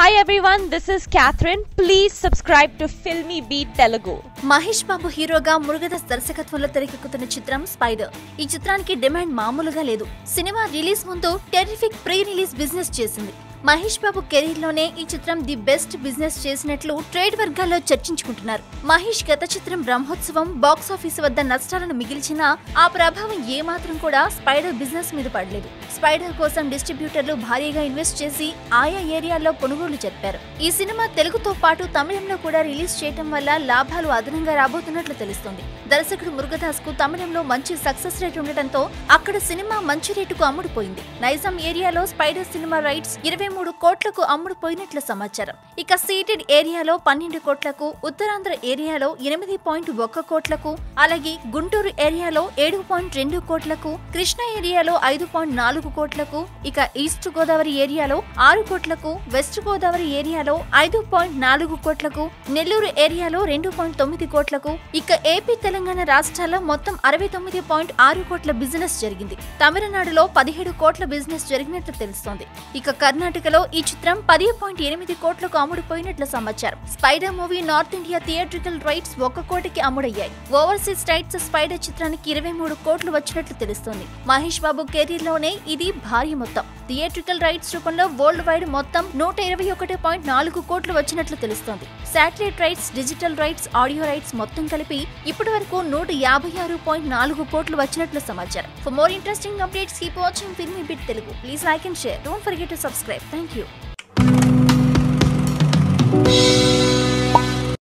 Hi everyone, this is Catherine. Please subscribe to Filmy Beat Telugu. Mahesh బాబు హీరోగా మురుగదాస్ దర్శకత్వంలో తెరకెక్కుతున్న చిత్రం స్పైడర్ ఈ చిత్రానికి డిమాండ్ మామూలుగా లేదు సినిమా రిలీజ్ ముందు టెరిఫిక్ ప్రీ రిలీజ్ బిజినెస్ చేసింది మహేష్ బాబు కెరీర్ లోనే ఈ చిత్రం ది బెస్ట్ బిజినెస్ చేసినట్లు ట్రేడ్ వర్గాల్లో చర్చించుకుంటున్నారు మహేష్ గత చిత్రం బ్రహ్మోత్సవం బాక్స్ ఆఫీస్ వద్ద నష్టాలను మిగిల్చినా ఆ ప్రభావం ఏమాత్రం కూడా స్పైడర్ బిజినెస్ మీద పడలేదు స్పైడర్ కోసం డిస్ట్రిబ్యూటర్లు భారీగా ఇన్వెస్ట్ చేసి ఆయా ఏరియాల్లో కొనుగోలు జరిపారు ఈ సినిమా తెలుగుతో పాటు తమిళంలో కూడా రిలీజ్ చేయడం వల్ల లాభాలు అదనంగా రాబోతున్నట్లు తెలుస్తోంది దర్శకుడు మురుగదాస్ కు తమిళంలో మంచి సక్సెస్ రేట్ ఉండటంతో అక్కడ సినిమా మంచి రేటుకు అమ్ముడుపోయింది నైజాం ఏరియాలో స్పైడర్ సినిమా రైట్స్ ఇరవై మూడు కోట్లకు అమ్ముడుపోయినట్లు సమాచారం ఇక సీటెడ్ ఏరియాలో పన్నెండు కోట్లకు ఉత్తరాంధ్ర ఏరియాలో ఎనిమిది పాయింట్ ఒక్క కోట్లకు అలాగే గుంటూరు ఏరియాలో ఏడు పాయింట్ రెండు కోట్లకు కృష్ణా ఏరియాలో ఐదు పాయింట్ నాలుగు కోట్లకు ఇక ఈస్ట్ గోదావరి ఏరియాలో ఆరు కోట్లకు వెస్ట్ గోదావరి ఏరియాలో ఐదు పాయింట్ నాలుగు కోట్లకు నెల్లూరు ఏరియాలో రెండు పాయింట్ తొమ్మిది కోట్లకు ఇక ఏపీ తెలంగాణ రాష్ట్రాల్లో మొత్తం అరవై తొమ్మిది పాయింట్ ఆరు కోట్ల బిజినెస్ జరిగింది తమిళనాడులో పదిహేడు కోట్ల బిజినెస్ జరిగినట్లు తెలుస్తోంది ఇక కర్ణాటకలో ఈ చిత్రం పది పాయింట్ ఎనిమిది కోట్లకు అమ్ముడుపోయినట్లు సమాచారం Spyder movie North India theatrical rights ఒక కోటికి అమ్ముడయ్యాయి ఓవర్సీస్ రైట్స్ స్పైడర్ చిత్రానికి ఇరవై మూడు కోట్లు వచ్చినట్లు తెలుస్తోంది మహేష్ బాబు కెరీర్ లోనే ఇది భారీ మొత్తం థియేట్రికల్ రైట్స్ రూపంలో వరల్డ్ వైడ్ మొత్తం నూట ఇరవై ఒకటి పాయింట్ నాలుగు కోట్లు వచ్చినట్లు తెలుస్తోంది satellite rights digital rights audio rights మొత్తం కలిపి ఇప్పటి వరకు నూట యాభై ఆరు పాయింట్ నాలుగు కోట్లు వచ్చినట్లు సమాచారం for more interesting updates keep watching Filmy Bit Telugu please like and share don't forget to subscribe thank you